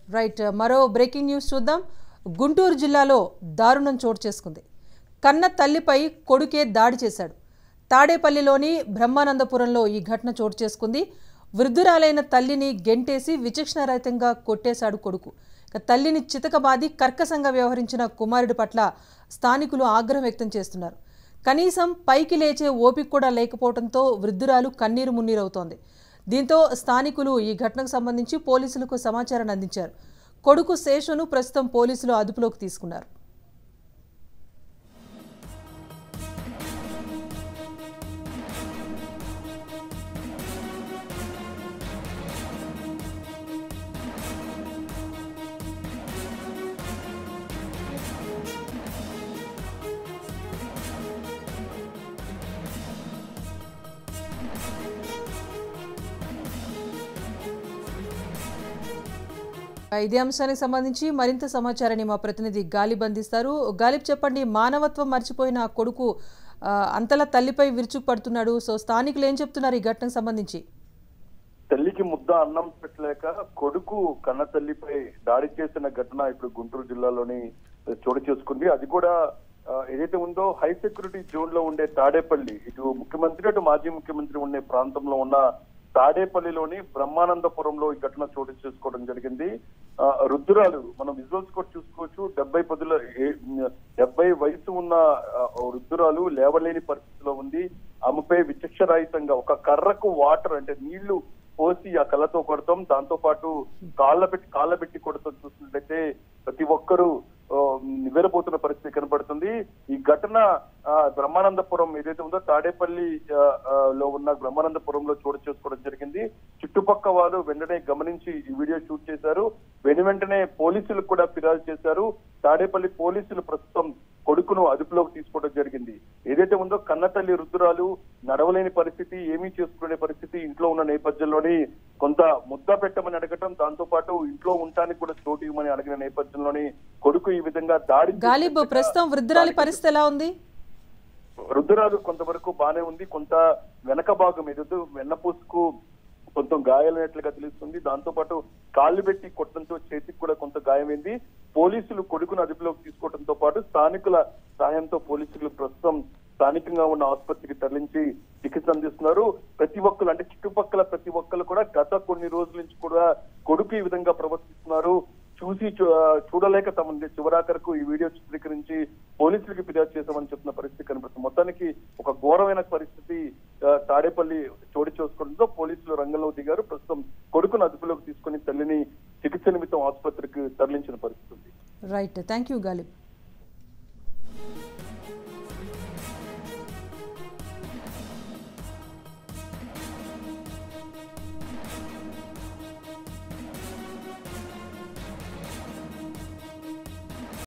right మరో breaking news చూద్దాం గుంటూరు జిల్లాలో దారుణం చోటు చేసుకుంది కన్న తల్లిపై కొడుకే దాడి చేశాడు తాడేపల్లిలోని బ్రహ్మానందపురంలో ఈ ఘటన చోటు చేసుకుంది వృద్ధురాలైన తల్లిని గెంటేసి విచక్షణరహితంగా కొట్టేశాడు కొడుకు ఇక తల్లిని చితకబాది కర్కశంగా వ్యవహరించిన కుమారుడి పట్ల స్థానికులు ఆగ్రహం వ్యక్తం చేస్తున్నారు కనీసం పైకి లేచే ఓపిక కూడా లేకపోవడంతో వృద్ధురాలు కన్నీరు మున్నీరవుతోంది దీంతో స్థానికులు ఈ ఘటనకు సంబంధించి పోలీసులకు సమాచారాన్ని అందించారు కొడుకు శేషును ప్రస్తుతం పోలీసులు అదుపులోకి తీసుకున్నారు ఇదే అంశానికి సంబంధించి మరింత సమాచారాన్ని మా ప్రతినిధి గాలిబ్ అందిస్తారు గాలిబ్ చెప్పండి మానవత్వం మర్చిపోయిన ఆ కొడుకు ఆ, అంతలా తల్లిపై విరుచుకుపడుతున్నాడు సో స్థానికులు ఏం చెప్తున్నారు ఈ ఘటనకు సంబంధించి తల్లికి ముద్ద అన్నం పెట్టలేక కొడుకు కన్న తల్లిపై దాడి చేసిన ఘటన ఇప్పుడు గుంటూరు జిల్లాలోని చోటు చేసుకుంది అది కూడా ఆ, ఏదైతే ఉందో హై సెక్యూరిటీ జోన్ లో ఉండే తాడేపల్లి ఇటు ముఖ్యమంత్రి అటు మాజీ ముఖ్యమంత్రి ఉండే ప్రాంతంలో ఉన్న తాడేపల్లిలోని బ్రహ్మానందపురంలో ఈ ఘటన చోటు చేసుకోవడం జరిగింది ఆ, రుద్రాలు మనం విజువల్స్ కూడా చూసుకోవచ్చు డెబ్బై పదుల ఏ- డెబ్బై వయసు ఉన్న ఆ, ఓ రుద్రాలు లేవలేని పరిస్థితిలో ఉంది ఆమెపై విచక్షరాహితంగా ఒక కర్రకు వాటర్ అంటే నీళ్లు పోసి ఆ కళ్ళతో కొడతాం దాంతో పాటు కాళ్ళ పెట్టి కాళ్ళ పెట్టి కొడతాం చూసినట్లయితే ప్రతి ఒక్కరూ ఆ, నివ్వెరపోతున్న పరిస్థితి కనబడుతుంది ఈ ఘటన ఆ, బ్రహ్మానందపురం ఏదైతే ఉందో తాడేపల్లి ఆ, ఆ, లో ఉన్న బ్రహ్మానందపురంలో చోటు చేసుకోవడం జరిగింది చుట్టుపక్క వాళ్ళు వెంటనే గమనించి ఈ వీడియో షూట్ చేశారు వెను వెంటనే పోలీసులకు కూడా ఫిర్యాదు చేశారు తాడేపల్లి పోలీసులు ప్రస్తుతం కొడుకును అదుపులోకి తీసుకోవడం జరిగింది ఏదైతే ఉందో కన్నతల్లి రుద్రాలు నడవలేని పరిస్థితి ఏమీ చేసుకునే పరిస్థితి ఇంట్లో ఉన్న నేపథ్యంలోని కొంత ముద్ద పెట్టమని అడగటం దాంతో పాటు ఇంట్లో ఉండటానికి కూడా చోటు ఇవ్వమని అడిగిన నేపథ్యంలోని కొడుకు ఈ విధంగా దాడి గాలిబ్ చేసినట్టుగా ప్రస్తుతం వృద్ధురాలి పరిస్థితి ఎలా ఉంది రుద్రాలు కొంతవరకు బానే ఉంది కొంత వెనక భాగం ఏదైతే వెన్నపూసుకు కొంత గాయాలైనట్లుగా తెలుస్తుంది దాంతో పాటు కాళ్ళు పెట్టి కొట్టడంతో చేతికి కూడా కొంత గాయమైంది పోలీసులు కొడుకును అదుపులోకి తీసుకోవడంతో పాటు స్థానికుల సాయంతో పోలీసులు ప్రస్తుతం స్థానికంగా ఉన్న ఆసుపత్రికి తరలించి చికిత్స అందిస్తున్నారు ప్రతి ఒక్కరు అంటే చుట్టుపక్కల ప్రతి ఒక్కరు కూడా గత కొన్ని రోజుల నుంచి కూడా కొడుకు ఈ విధంగా ప్రవర్తిస్తున్నారు చూసి చూ- ఆ, చూడలేక తమ చివరాఖరకు ఈ వీడియో చిత్రీకరించి పోలీసులకి ఫిర్యాదు చేశామని చెప్తున్న పరిస్థితి కనిపిస్తుంది మొత్తానికి ఒక ఘోరమైన పరిస్థితి ఆ, తాడేపల్లి చోటు చేసుకోవడంతో పోలీసులు రంగంలో దిగారు ప్రస్తుతం కొడుకును అదుపులోకి తీసుకుని తల్లిని చికిత్స నిమిత్తం ఆసుపత్రికి తరలించిన పరిస్థితి ఉంది రైట్ థ్యాంక్ యూ గాలిబ్